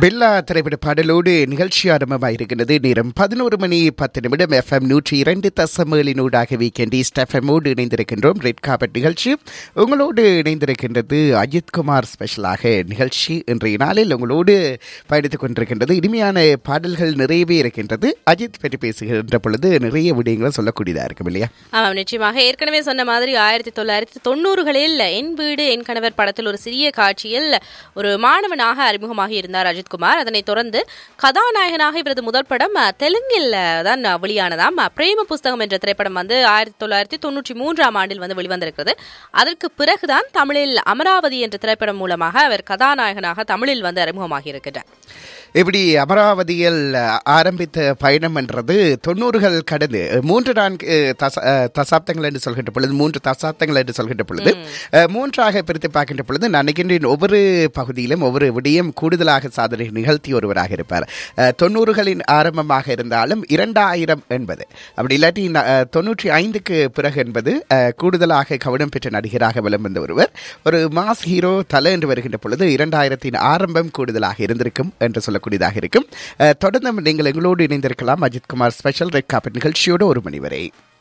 Bella திரைப்பட பாடலோடு நிகழ்ச்சி ஆரம்பமாயிருக்கிறது நேரம் பதினோரு மணி பத்து நிமிடம் எஃப்எம் நூற்றி இரண்டு தசமேலினூடாக வீக்கெண்ட் ஈஸ்ட் எஃப்எம்மோடு இணைந்திருக்கின்றோம் ரெட் கார்பெட் நிகழ்ச்சி உங்களோடு இணைந்திருக்கின்றது அஜித்குமார் ஸ்பெஷலாக நிகழ்ச்சி இன்றைய நாளில் உங்களோடு பயணித்துக் கொண்டிருக்கின்றது இனிமையான பாடல்கள் நிறையவே இருக்கின்றது அஜித் பற்றி பேசுகின்ற பொழுது நிறைய விடயங்களை சொல்லக்கூடியதா இருக்கும் இல்லையா ஆமாம் நிச்சயமாக ஏற்கனவே சொன்ன மாதிரி ஆயிரத்தி தொள்ளாயிரத்தி தொண்ணூறுகளில் என் வீடு என் கணவர் படத்தில் ஒரு சிறிய காட்சியில் ஒரு மாணவனாக அறிமுகமாகி இருந்தார் அஜித்குமார் அதனைத் தொடர்ந்து கதாநாயகனாக இவரது முதல் படம் அஹ், தெலுங்கில் தான் வெளியானதாம் அஹ், பிரேம புஸ்தகம் என்ற திரைப்படம் வந்து ஆயிரத்தி தொள்ளாயிரத்தி தொண்ணூற்றி மூன்றாம் ஆண்டில் வந்து வெளிவந்திருக்கிறது அதற்கு பிறகுதான் தமிழில் அமராவதி என்ற திரைப்படம் மூலமாக அவர் கதாநாயகனாக தமிழில் வந்து அறிமுகமாகி இருக்கின்றார் இப்படி அமராவதியில் ஆரம்பித்த பயணம் என்றது தொண்ணூறுகள் கடந்து மூன்று நான்கு அஹ், தச அஹ், தசாப்தங்கள் என்று சொல்கின்ற பொழுது மூன்று தசாப்தங்கள் என்று சொல்கின்ற பொழுது அஹ், மூன்றாக பிரித்து பார்க்கின்ற பொழுது நான் நினைக்கின்றேன் ஒவ்வொரு பகுதியிலும் ஒவ்வொரு விடயம் கூடுதலாக சாதனை நிகழ்த்திய ஒருவராக இருப்பார் அஹ், தொண்ணூறுகளின் ஆரம்பமாக இருந்தாலும் இரண்டாயிரம் என்பது அப்படி இல்லாட்டி ந- அஹ், தொண்ணூற்றி ஐந்துக்கு பிறகு என்பது அஹ், கூடுதலாக கவனம் பெற்ற நடிகராக விளம் வந்த ஒருவர் ஒரு மாஸ் ஹீரோ தலை என்று வருகின்ற பொழுது இரண்டாயிரத்தின் ஆரம்பம் கூடுதலாக இருந்திருக்கும் என்று சொல்லக்கூடியதாக இருக்கும் அஹ், தொடர்ந்து நீங்கள் எங்களோடு இணைந்திருக்கலாம் அஜித்குமார் ஸ்பெஷல் ரெட் காப்பட் நிகழ்ச்சியோடு ஒரு மணி வரை